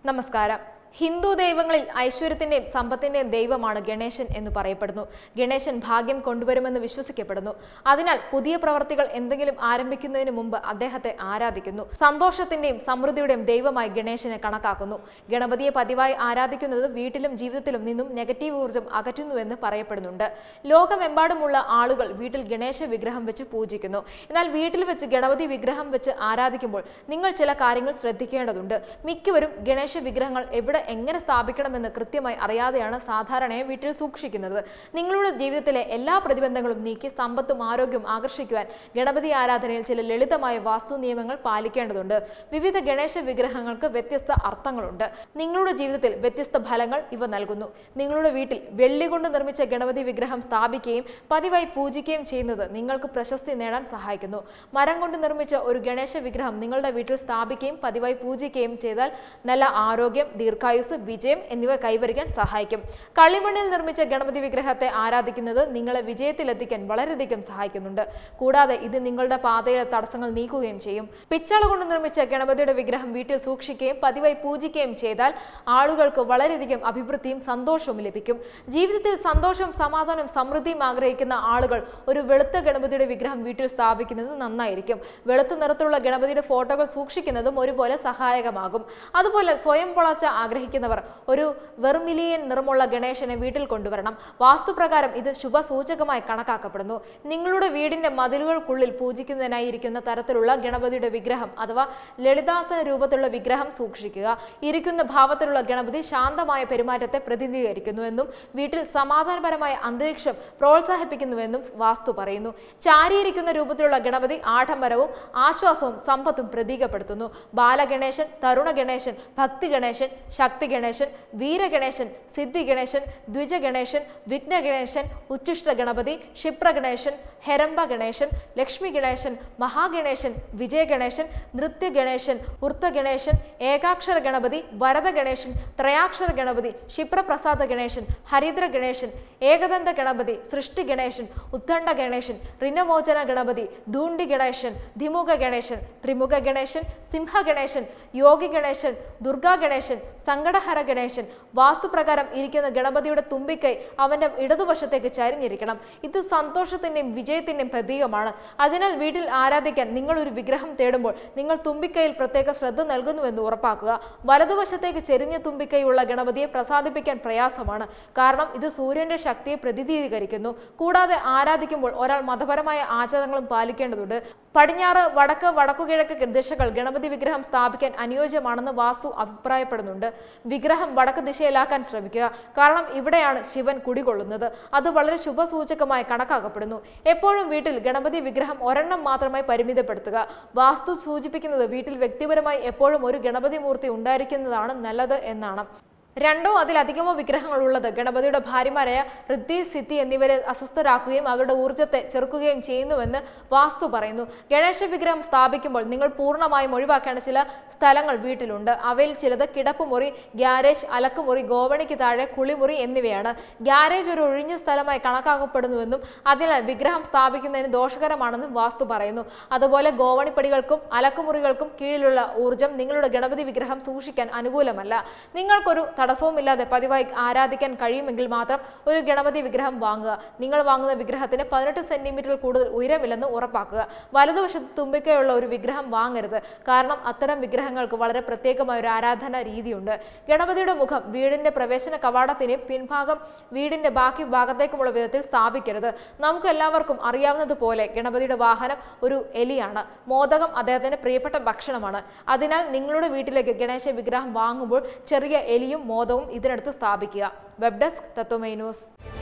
നമസ്കാരം ഹിന്ദു ദൈവങ്ങളിൽ ഐശ്വര്യത്തിന്റെയും സമ്പത്തിന്റെയും ദൈവമാണ് ഗണേശൻ എന്ന് പറയപ്പെടുന്നു ഗണേശൻ ഭാഗ്യം കൊണ്ടുവരുമെന്ന് വിശ്വസിക്കപ്പെടുന്നു അതിനാൽ പുതിയ പ്രവർത്തികൾ എന്തെങ്കിലും ആരംഭിക്കുന്നതിന് മുമ്പ് അദ്ദേഹത്തെ ആരാധിക്കുന്നു സന്തോഷത്തിന്റെയും സമൃദ്ധിയുടെയും ദൈവമായി ഗണേശനെ കണക്കാക്കുന്നു ഗണപതിയെ പതിവായി ആരാധിക്കുന്നത് വീട്ടിലും ജീവിതത്തിലും നിന്നും നെഗറ്റീവ് ഊർജ്ജം അകറ്റുന്നുവെന്ന് പറയപ്പെടുന്നുണ്ട് ലോകമെമ്പാടുമുള്ള ആളുകൾ വീട്ടിൽ ഗണേശ വിഗ്രഹം വെച്ച് പൂജിക്കുന്നു എന്നാൽ വീട്ടിൽ വെച്ച് ഗണപതി വിഗ്രഹം വെച്ച് ആരാധിക്കുമ്പോൾ നിങ്ങൾ ചില കാര്യങ്ങൾ ശ്രദ്ധിക്കേണ്ടതുണ്ട് മിക്കവരും ഗണേശ വിഗ്രഹങ്ങൾ എവിടെ എങ്ങനെ സ്ഥാപിക്കണമെന്ന് കൃത്യമായി അറിയാതെയാണ് സാധാരണയായി വീട്ടിൽ സൂക്ഷിക്കുന്നത് നിങ്ങളുടെ ജീവിതത്തിലെ എല്ലാ പ്രതിബന്ധങ്ങളും നീക്കി സമ്പത്തും ആരോഗ്യവും ആകർഷിക്കുവാൻ ഗണപതി ആരാധനയിൽ ചില ലളിതമായ വാസ്തു നിയമങ്ങൾ പാലിക്കേണ്ടതുണ്ട് വിവിധ ഗണേശ വിഗ്രഹങ്ങൾക്ക് വ്യത്യസ്ത അർത്ഥങ്ങളുണ്ട് നിങ്ങളുടെ ജീവിതത്തിൽ വ്യത്യസ്ത ഫലങ്ങൾ ഇവ നൽകുന്നു നിങ്ങളുടെ വീട്ടിൽ വെള്ളി കൊണ്ട് നിർമ്മിച്ച ഗണപതി വിഗ്രഹം സ്ഥാപിക്കുകയും പതിവായി പൂജിക്കുകയും ചെയ്യുന്നത് നിങ്ങൾക്ക് പ്രശസ്തി നേടാൻ സഹായിക്കുന്നു മരം കൊണ്ട് നിർമ്മിച്ച ഒരു ഗണേശ വിഗ്രഹം നിങ്ങളുടെ വീട്ടിൽ സ്ഥാപിക്കുകയും പതിവായി പൂജിക്കുകയും ചെയ്താൽ നല്ല ആരോഗ്യം ദീർഘായുസ് വിജയം എന്നിവ കൈവരിക്കാൻ സഹായിക്കും കളിമണ്ണിൽ നിർമ്മിച്ച ഗണപതി വിഗ്രഹത്തെ ആരാധിക്കുന്നത് നിങ്ങളെ വിജയത്തിലെത്തിക്കാൻ വളരെയധികം സഹായിക്കുന്നുണ്ട് കൂടാതെ ഇത് നിങ്ങളുടെ പാതയിലെ തടസ്സങ്ങൾ നീക്കുകയും ചെയ്യും പിച്ചള കൊണ്ട് നിർമ്മിച്ച ഗണപതിയുടെ വിഗ്രഹം വീട്ടിൽ സൂക്ഷിക്കുകയും പതിവായി പൂജിക്കുകയും ചെയ്താൽ ആളുകൾക്ക് വളരെയധികം അഭിവൃദ്ധിയും സന്തോഷവും ലഭിക്കും ജീവിതത്തിൽ സന്തോഷവും സമാധാനവും സമൃദ്ധിയും ആഗ്രഹിക്കുന്ന ആളുകൾ ഒരു വെളുത്ത ഗണപതിയുടെ വിഗ്രഹം വീട്ടിൽ സ്ഥാപിക്കുന്നത് നന്നായിരിക്കും വെളുത്ത നിറത്തിലുള്ള ഗണപതിയുടെ ഫോട്ടോകൾ സൂക്ഷിക്കുന്നതും ഒരുപോലെ സഹായകമാകും അതുപോലെ സ്വയം പൊളച്ച ആഗ്രഹിക്കുന്നവർ ഒരു വെർമിലിയൻ നിറമുള്ള ഗണേശനെ വീട്ടിൽ കൊണ്ടുവരണം വാസ്തുപ്രകാരം ഇത് ശുഭസൂചകമായി കണക്കാക്കപ്പെടുന്നു നിങ്ങളുടെ വീടിന്റെ മതിലുകൾക്കുള്ളിൽ പൂജിക്കുന്നതിനായി ഇരിക്കുന്ന തരത്തിലുള്ള ഗണപതിയുടെ വിഗ്രഹം അഥവാ ലളിതാസന രൂപത്തിലുള്ള വിഗ്രഹം സൂക്ഷിക്കുക ഇരിക്കുന്ന ഭാവത്തിലുള്ള ഗണപതി ശാന്തമായ പെരുമാറ്റത്തെ പ്രതിനിധീകരിക്കുന്നുവെന്നും വീട്ടിൽ സമാധാനപരമായ അന്തരീക്ഷം പ്രോത്സാഹിപ്പിക്കുന്നുവെന്നും വാസ്തു പറയുന്നു ചാരിയിരിക്കുന്ന രൂപത്തിലുള്ള ഗണപതി ആഡംബരവും ആശ്വാസവും സമ്പത്തും പ്രതീകപ്പെടുത്തുന്നു ബാലഗണേശൻ തരുണ ഗണേശൻ ഭക്തി ഗണേശൻ ശക്തി ഗണേശൻ വീരഗണേശൻ സിദ്ധി ഗണേശൻ ദ്വിജ ഗണേശൻ വിഘ്ന ഗണേശൻ ഉച്ഛിഷ്ട ഗണപതി ക്ഷിപ്ര ഗണേശൻ ഹെരംബ ഗണേശൻ ലക്ഷ്മി ഗണേശൻ മഹാഗണേശൻ വിജയ ഗണേശൻ നൃത്യ ഗണേശൻ ഉർത്ത ഗണേശൻ ഏകാക്ഷര ഗണപതി വരദ ഗണേശൻ ത്രയാക്ഷര ഗണപതി ക്ഷിപ്രപ്രസാദ ഗണേശൻ ഹരിദ്ര ഗണേശൻ ഏകദന്ത ഗണപതി സൃഷ്ടി ഗണേശൻ ഉദ്ദണ്ഡ ഗണേശൻ ഋണമോചന ഗണപതി ധൂണ്ടി ഗണേശൻ ധിമുഖ ഗണേശൻ ത്രിമുഖ ഗണേശൻ സിംഹ ഗണേശൻ യോഗി ഗണേശൻ ദുർഗാ ഗണേശൻ സങ്കടഹര ഗണേശൻ വാസ്തുപ്രകാരം ഇരിക്കുന്ന ഗണപതിയുടെ തുമ്പിക്കൈ അവന്റെ ഇടതുവശത്തേക്ക് ചരിഞ്ഞിരിക്കണം ഇത് സന്തോഷത്തിന്റെയും വിജയത്തിന്റെയും പ്രതീകമാണ് അതിനാൽ വീട്ടിൽ ആരാധിക്കാൻ നിങ്ങൾ ഒരു വിഗ്രഹം തേടുമ്പോൾ നിങ്ങൾ തുമ്പിക്കൈയിൽ പ്രത്യേക ശ്രദ്ധ നൽകുന്നുവെന്ന് ഉറപ്പാക്കുക വലതുവശത്തേക്ക് ചെരിഞ്ഞ തുമ്പിക്കൈയുള്ള ഗണപതിയെ പ്രസാദിപ്പിക്കാൻ പ്രയാസമാണ് കാരണം ഇത് സൂര്യന്റെ ശക്തിയെ പ്രതിനിധീകരിക്കുന്നു കൂടാതെ ആരാധിക്കുമ്പോൾ ഒരാൾ മതപരമായ ആചാരങ്ങളും പാലിക്കേണ്ടതുണ്ട് പടിഞ്ഞാറ് വടക്ക് വടക്കുകിഴക്ക് ദിശകൾ ഗണപതി വിഗ്രഹം സ്ഥാപിക്കാൻ അനുയോജ്യമാണെന്ന് വാസ്തു അഭിപ്രായപ്പെടുന്നുണ്ട് വിഗ്രഹം വടക്ക് ദിശയിലാക്കാൻ ശ്രമിക്കുക കാരണം ഇവിടെയാണ് ശിവൻ കുടികൊള്ളുന്നത് അത് വളരെ ശുഭസൂചകമായി കണക്കാക്കപ്പെടുന്നു എപ്പോഴും വീട്ടിൽ ഗണപതി വിഗ്രഹം ഒരെണ്ണം മാത്രമായി പരിമിതപ്പെടുത്തുക വാസ്തു സൂചിപ്പിക്കുന്നത് വീട്ടിൽ വ്യക്തിപരമായി എപ്പോഴും ഒരു ഗണപതി മൂർത്തി ഉണ്ടായിരിക്കുന്നതാണ് നല്ലത് എന്നാണ് രണ്ടോ അതിലധികമോ വിഗ്രഹങ്ങൾ ഉള്ളത് ഗണപതിയുടെ ഭാര്യമാരായ ഋദ്ധി സിദ്ധി എന്നിവരെ അസ്വസ്ഥരാക്കുകയും അവരുടെ ഊർജ്ജത്തെ ചെറുക്കുകയും ചെയ്യുന്നുവെന്ന് വാസ്തു പറയുന്നു ഗണേശ വിഗ്രഹം സ്ഥാപിക്കുമ്പോൾ നിങ്ങൾ പൂർണ്ണമായും ഒഴിവാക്കേണ്ട ചില സ്ഥലങ്ങൾ വീട്ടിലുണ്ട് അവയിൽ ചിലത് കിടപ്പുമുറി ഗ്യാരേജ് അലക്കുമുറി ഗോവണിക്ക് താഴെ കുളിമുറി എന്നിവയാണ് ഗ്യാരേജ് ഒരു ഒഴിഞ്ഞ സ്ഥലമായി കണക്കാക്കപ്പെടുന്നുവെന്നും അതിനാൽ വിഗ്രഹം സ്ഥാപിക്കുന്നതിന് ദോഷകരമാണെന്നും വാസ്തു പറയുന്നു അതുപോലെ ഗോവണിപ്പടികൾക്കും അലക്കുമുറികൾക്കും കീഴിലുള്ള ഊർജ്ജം നിങ്ങളുടെ ഗണപതി വിഗ്രഹം സൂക്ഷിക്കാൻ അനുകൂലമല്ല നിങ്ങൾക്കൊരു തടസ്സവുമില്ലാതെ പതിവായി ആരാധിക്കാൻ കഴിയുമെങ്കിൽ മാത്രം ഒരു ഗണപതി വിഗ്രഹം വാങ്ങുക നിങ്ങൾ വാങ്ങുന്ന വിഗ്രഹത്തിന് പതിനെട്ട് സെന്റിമീറ്ററിൽ കൂടുതൽ ഉയരമില്ലെന്ന് ഉറപ്പാക്കുക വലതുവശത്ത് തുമ്പിക്കയുള്ള ഒരു വിഗ്രഹം വാങ്ങരുത് കാരണം അത്തരം വിഗ്രഹങ്ങൾക്ക് വളരെ പ്രത്യേകമായ ഒരു ആരാധന രീതിയുണ്ട് ഗണപതിയുടെ മുഖം വീടിന്റെ പ്രവേശന കവാടത്തിന് പിൻഭാഗം വീടിന്റെ ബാക്കി ഭാഗത്തേക്കുമുള്ള വിധത്തിൽ സ്ഥാപിക്കരുത് നമുക്ക് എല്ലാവർക്കും അറിയാവുന്നതുപോലെ ഗണപതിയുടെ വാഹനം ഒരു എലിയാണ് മോദകം അദ്ദേഹത്തിന് പ്രിയപ്പെട്ട ഭക്ഷണമാണ് അതിനാൽ നിങ്ങളുടെ വീട്ടിലേക്ക് ഗണേശ വിഗ്രഹം വാങ്ങുമ്പോൾ ചെറിയ എലിയും മോദവും ഇതിനടുത്ത് സ്ഥാപിക്കുക വെബ് ഡെസ്ക് തത്വമൈ ന്യൂസ്